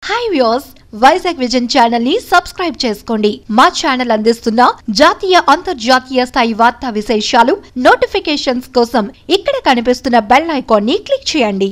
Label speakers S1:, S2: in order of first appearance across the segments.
S1: hi views Vizag vision channel ని subscribe చేసుకోండి మా ఛానల్ అందిస్తున్న జాతీయ అంతర్జాతీయ స్థాయి వార్తా విశేషాలు నోటిఫికేషన్స్ కోసం ఇక్కడ కనిపిస్తున్న బెల్ ఐకాన్ ని క్లిక్ చేయండి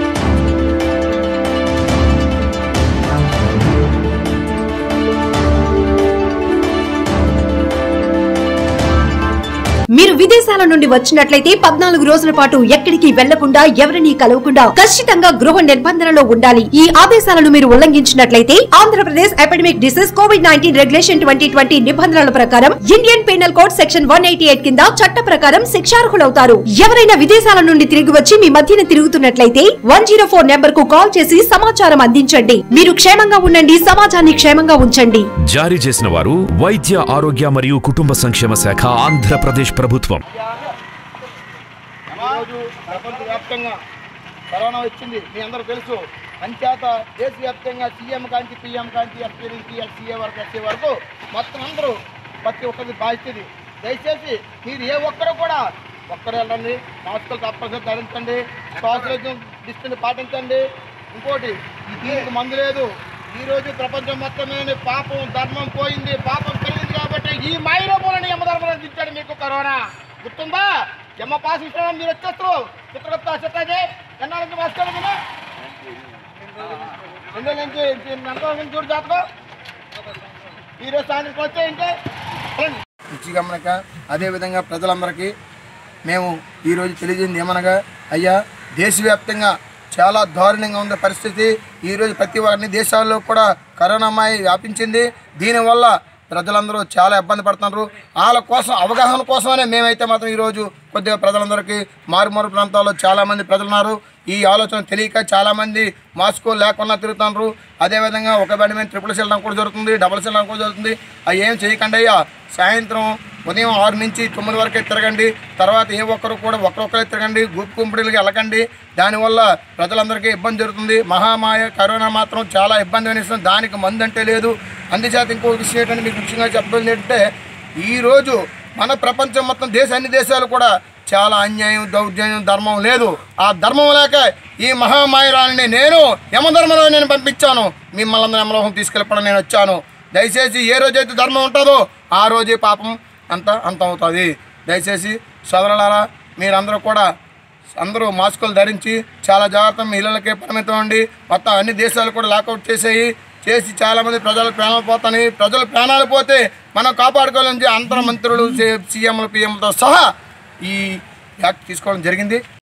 S2: మీరు విదేశాల నుండి వచ్చినట్లయితే పద్నాలుగు రోజుల పాటు ఎక్కడికి వెళ్లకుండా ఎవరిని కలవకుండా ఖచ్చితంగా గృహ నిర్బంధనలో ఉండాలి ఈ ఆదేశాలను మీరు ఉల్లంఘించినట్లయితే Andhra Pradesh epidemic disease Covid nineteen regulation twenty twenty నిబంధనల ప్రకారం Indian penal code section one eighty eight కింద చట్ట ప్రకారం శిక్షార్హులవుతారు ఎవరైనా విదేశాల నుండి తిరిగి వచ్చి మీ మధ్యన తిరుగుతున్నట్లయితే వన్ జీరో ఫోర్ నెంబర్ కు కాల్ చేసి సమాచారం అందించండి మీరు క్షేమంగా ఉండండి సమాజాన్ని క్షేమంగా ఉంచండి
S3: జారీ చేసిన వారు వైద్య ఆరోగ్య మరియు కుటుంబ సంక్షేమ శాఖ ఆంధ్రప్రదేశ్ ప్రభుత్వం
S4: ఈరోజు ప్రపంచవ్యాప్తంగా కరోనా వచ్చింది మీ అందరూ తెలుసు అంచేత దేశవ్యాప్తంగా సీఎం కాంచి పీఎం కాంచి ఎస్పీ నుంచి ఎస్సీఏ వరకు ఎస్సీ వరకు మొత్తం అందరూ ప్రతి ఒక్కరికి బాధ్యతది దయచేసి మీరు ఏ ఒక్కరు కూడా ఒక్కరు వెళ్ళండి మాస్కులు తప్పనిసరి ధరించండి సోషల్ డిస్టెన్స్ పాటించండి ఇంకోటి ఈ దీనికి మందు లేదు ఈ రోజు ప్రపంచం మొత్తం మీద పాపం ధర్మం పోయింది పాపం పెరిగింది కాబట్టి ఈ మైరూపులని యమధర్మం దించాడు మీకు కరోనా గుర్తుందా యమ పాస్ ఇష్టం మీరు వచ్చేస్తారు చిత్రగుప్త చిత్రజే ఎన్నాళ్ళకి మాస్కోవాలి మీరు రెండు రోజుల నుంచి ఎంత నుంచి చూడు జాతకం ఈరోజు సాయంత్రం వచ్చే ఇంకే రుచి గమనిక అదేవిధంగా ప్రజలందరికీ మేము ఈరోజు తెలియజేయండి ఏమనగా అయ్యా దేశవ్యాప్తంగా చాలా దారుణంగా ఉంది పరిస్థితి ఈరోజు ప్రతి అన్ని దేశాల్లో కూడా కరోనా అమ్మాయి వ్యాపించింది దీనివల్ల ప్రజలందరూ చాలా ఇబ్బంది పడుతున్నారు వాళ్ళ కోసం అవగాహన కోసమనే మేమైతే మాత్రం ఈరోజు కొద్దిగా ప్రజలందరికీ మారుమూరు ప్రాంతాల్లో చాలామంది ప్రజలు ఉన్నారు ఈ ఆలోచన తెలియక చాలామంది మాస్క్ లేకుండా తిరుగుతున్నారు అదేవిధంగా ఒక బండి మీద ట్రిపుల్ సెల్ కూడా జరుగుతుంది డబుల్ సెల్ కూడా జరుగుతుంది అవి ఏం చేయకండి అయ్యా సాయంత్రం ఉదయం ఆరు నుంచి తొమ్మిది వరకే తిరగండి తర్వాత ఏ ఒక్కరు కూడా ఒక్కరొక్కరే తిరగండి గుంపు గుంపుడులకి వెళ్ళకండి దానివల్ల ప్రజలందరికీ ఇబ్బంది జరుగుతుంది మహామాయ కరోనా మాత్రం చాలా ఇబ్బంది అనిస్తుంది దానికి మందు అంటే లేదు అందుచేత ఇంకో విషయం ఏంటంటే మీకు ముఖ్యంగా చెప్పడం ఏంటంటే ఈరోజు మన ప్రపంచం మొత్తం దేశ అన్ని దేశాలు కూడా చాలా అన్యాయం దౌర్జన్యం ధర్మం లేదు ఆ ధర్మం లేక ఈ మహామాయరాన్ని నేను యమధర్మంలో నేను పంపించాను మిమ్మల్ని అందరూ యమలోహం తీసుకెళ్ళిపోవడం నేను వచ్చాను దయచేసి ఏ రోజైతే ధర్మం ఉంటుందో ఆ రోజే పాపం అంత అంతం అవుతుంది దయచేసి సోదరులారా మీరందరూ కూడా అందరూ మాస్కులు ధరించి చాలా జాగ్రత్త మీ ఇళ్ళకే పరిమితం అండి మొత్తం అన్ని దేశాలు కూడా లాకౌట్ చేసేయి చేసి చాలామంది ప్రజల ప్రాణాలు పోతాయి ప్రజల ప్రాణాలు పోతే మనం కాపాడుకోవాలని అంతర మంత్రులు సీఎంలు పిఎంలతో సహా ఈ యాక్ట్ తీసుకోవడం జరిగింది